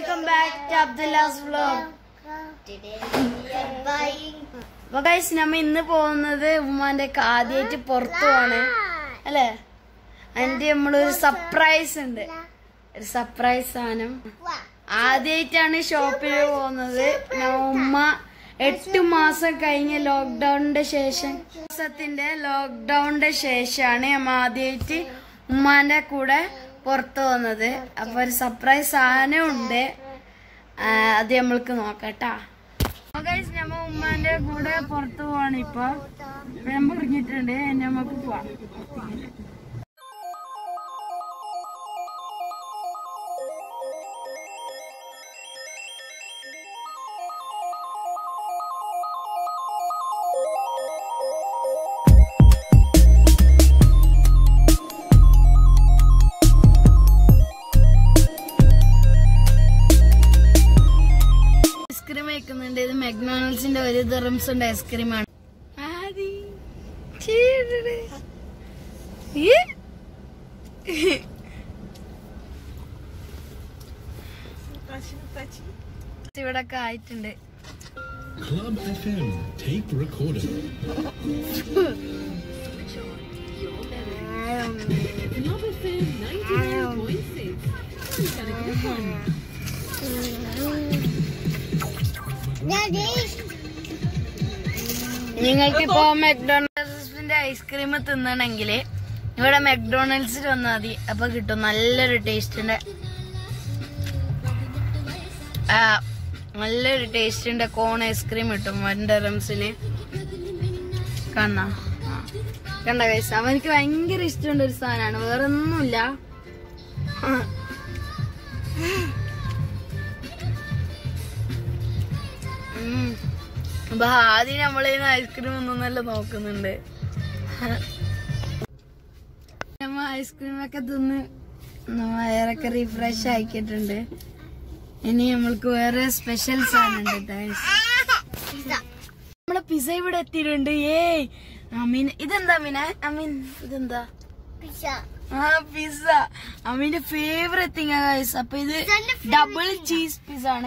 Welcome back to Abdullah's vlog അപ്പൊ guys നമ്മ ഇന്ന് പോകുന്നത് ഉമ്മാന്റെ ആദ്യമായിട്ട് പുറത്തു പോവാണ് അല്ലേ അതിന്റെ നമ്മളൊരു സർപ്രൈസ് ഉണ്ട് ഒരു സർപ്രൈസ് സാധനം ആദ്യമായിട്ടാണ് ഷോപ്പിൽ പോകുന്നത് നമ്മ ഉമ്മ എട്ട് മാസം കഴിഞ്ഞ ലോക്ക്ഡൌണിന്റെ ശേഷം മാസത്തിന്റെ ലോക്ക്ഡൌണിന്റെ ശേഷമാണ് നമ്മ ആദ്യമായിട്ട് ഉമ്മാന്റെ കൂടെ പുറത്തു പോകുന്നത് അപ്പൊ ഒരു സർപ്രൈസ് സാധനം ഉണ്ട് ആ, അത് നമ്മൾക്ക് നോക്കട്ടാ ഗൈസ് നമ്മ ഉമ്മാന്റെ കൂടെ പുറത്തു പോവാണ് ഇപ്പൊ വെമ്പ് ഇറങ്ങിയിട്ടുണ്ട് നമുക്ക് പോവാം ഐസ്ക്രീം കഴിക്കുന്നുണ്ട് ഇത് മെക്ഡോണൽഡ്സിന്റെ ഒരു ദറംസിന്റെ ഐസ്ക്രീമാണ് ആദി ചീടടെ. ഈ. ഇവിടൊക്കെ ആയിട്ടുണ്ട് Club FM tape recorder. Club FM 99.6. Gotta get one. നിങ്ങൾക്കിപ്പോ മെക്ഡോണൽഡ്സിന്റെ ഐസ്ക്രീം തിന്നണമെങ്കിൽ ഇവിടെ മെക്ഡോണൽഡ്സിൽ വന്നാൽ മതി അപ്പൊ കിട്ടും നല്ലൊരു ടേസ്റ്റിന്റെ ആ, നല്ലൊരു ടേസ്റ്റിന്റെ കോൺ ഐസ്ക്രീം കിട്ടും വൻ ഡറംസിന് കണ്ണ കണ്ട കൈസ് അവനിക്ക് ഭയങ്കര ഇഷ്ടമുള്ള ഒരു സാധനമാണ് വേറെ ഒന്നുമില്ല ഉം. അപ്പൊ ആദ്യം നമ്മളതിന് ഐസ്ക്രീം ഒന്നൊന്നല്ല നോക്കുന്നുണ്ട് നമ്മ ഐസ്ക്രീം ഒക്കെ തിന്ന് വയറൊക്കെ റീഫ്രഷ് ആക്കിയിട്ടുണ്ട് ഇനി നമ്മൾക്ക് വേറെ സ്പെഷ്യൽ സാധനം ഉണ്ട് guys. നമ്മളെ പിസ ഇവിടെ എത്തിയിട്ടുണ്ട് ഏയ് അമീൻ ഇതെന്താ അമീന അമീൻ ഇതെന്താ ആ പിസ്സ അമീന്റെ ഫേവറേറ്റ് തിങ് ഗൈസ് അപ്പൊ ഇത് ഡബിൾ ചീസ് പിസ്സ ആണ്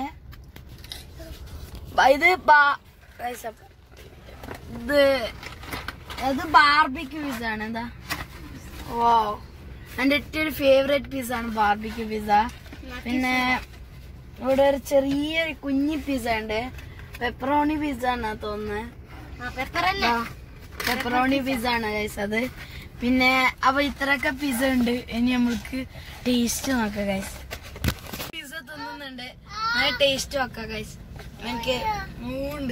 ബ- ഇത് ബാ- guys, അപ്പൊ ഇത് അത് ബാർബിക്യൂ പിസ്സ ആണ് എന്താ ഓ എന്റെ ഏറ്റവും ഒരു ഫേവറേറ്റ് പിസ്സ ആണ് ബാർബിക്യൂ പിസ്സ പിന്നെ ഇവിടെ ഒരു ചെറിയൊരു കുഞ്ഞി പിസ്സ ഉണ്ട് പെപ്പറോണി പിസ്സ ആണ് തോന്നുന്നത് പെപ്പറോണി പിസ്സ ആണ് ഗൈസ് അത് പിന്നെ അപ്പൊ ഇത്രയൊക്കെ പിസ്സ ഉണ്ട് ഇനി നമ്മൾക്ക് ടേസ്റ്റ് നോക്കാം ഗൈസ് പിസ്സ തിന്നുന്നുണ്ട് നല്ല ടേസ്റ്റ് നോക്കാം ഗൈസ് എനിക്ക് മൂണ്ട്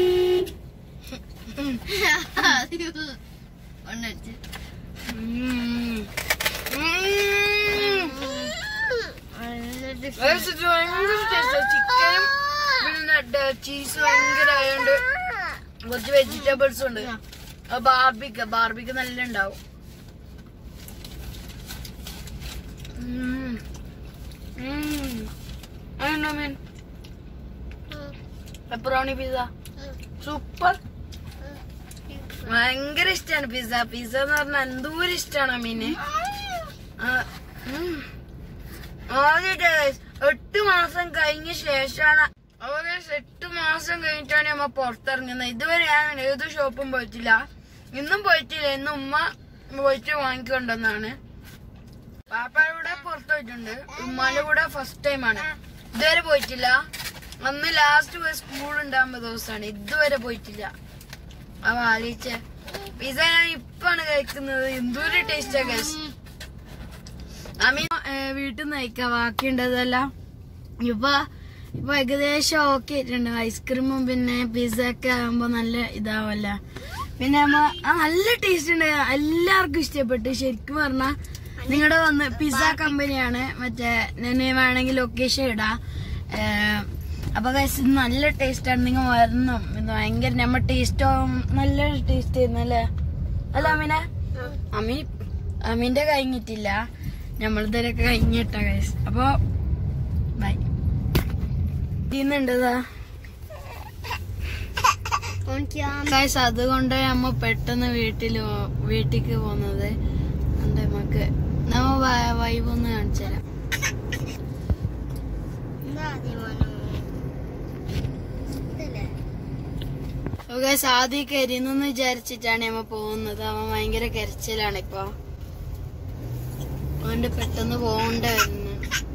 ചിക്കനും പിന്നെ ചീസ് ഭയങ്കര ആയതുകൊണ്ട് കുറച്ച് വെജിറ്റബിൾസ് ഉണ്ട് ബാർബിക്ക് ബാർബിക്ക് നല്ല ഉണ്ടാവും ഉം. ഉം. അതെന്താ മീൻ പെപ്പറോണി പിസ്സ സൂപ്പർ ഭയങ്കര ഇഷ്ടമാണ് പിസ്സ പിസ്സ എന്ന് പറഞ്ഞാൽ എന്തോരം ഇഷ്ടമാണ് മീന് ആദ്യമായിട്ട് എട്ട് മാസം കഴിഞ്ഞ ശേഷമാണ് ഏകദേശം എട്ട് മാസം കഴിഞ്ഞിട്ടാണ് നമ്മ പുറത്തിറങ്ങുന്നത് ഇതുവരെ ഞാൻ ഏത് ഷോപ്പും പോയിട്ടില്ല ഇന്നും പോയിട്ടില്ല ഇന്ന് ഉമ്മ പോയിട്ട് വാങ്ങിക്കൊണ്ടെന്നാണ് പാപ്പായുടെ കൂടെ പുറത്ത് പോയിട്ടുണ്ട് ഉമ്മാന്റെ കൂടെ ഫസ്റ്റ് ടൈം ആണ് ഇതുവരെ പോയിട്ടില്ല അന്ന് ലാസ്റ്റ് പോയി സ്കൂൾ ഉണ്ടാകുമ്പോ ദിവസമാണ് ഇതുവരെ പോയിട്ടില്ല അവ ആലോചിച്ച പിസ ഞാൻ ഇപ്പാണ് കഴിക്കുന്നത് എന്തോരം ടേസ്റ്റാ കഴിച്ചു അമ്മ വീട്ടിൽ നിന്ന് കഴിക്കാം ബാക്കിയുണ്ടതെല്ലാം ഇപ്പൊ ഇപ്പൊ ഏകദേശം ഓക്കെ ആയിട്ടുണ്ട് ഐസ്ക്രീമും പിന്നെ പിസ്സ ഒക്കെ ആകുമ്പോ നല്ല ഇതാവല്ല പിന്നെ നമ്മ ആ, നല്ല ടേസ്റ്റ് ഉണ്ട് എല്ലാവർക്കും ഇഷ്ടപ്പെട്ടു ശരിക്കും പറഞ്ഞാ നിങ്ങളുടെ വന്ന് പിസ്സ കമ്പനിയാണ് മറ്റേ ഞാൻ വേണമെങ്കിൽ ലൊക്കേഷൻ ഇടാം ഏഹ്, അപ്പൊ guys, ഇത് നല്ല ടേസ്റ്റ് ആണ് നിങ്ങൾ വരണം ഇത് ഭയങ്കര നമ്മ ടേസ്റ്റോ നല്ലൊരു ടേസ്റ്റ് ആയിരുന്നു അല്ലേ അല്ല അമീന അമീ അമീന്റെ കഴിഞ്ഞിട്ടില്ല നമ്മളിതൊക്കെ കഴിഞ്ഞിട്ട ഗൈസ് അപ്പൊ ബൈ ഇന്നുണ്ടതാ ഗൈസ് അതുകൊണ്ട് നമ്മ പെട്ടെന്ന് വീട്ടില് പോ- വീട്ടിക്ക് പോകുന്നത് അതുകൊണ്ട് നമുക്ക് നമ്മ വൈബ് ഒന്ന് കാണിച്ചു തരാം ഓക്കെ സാധി കരിന്നെന്ന് വിചാരിച്ചിട്ടാണ് നമ്മ പോകുന്നത് അവൻ ഭയങ്കര കരച്ചിലാണ് ഇപ്പൊ അവന്റെ പെട്ടെന്ന് പോകണ്ട വരുന്നു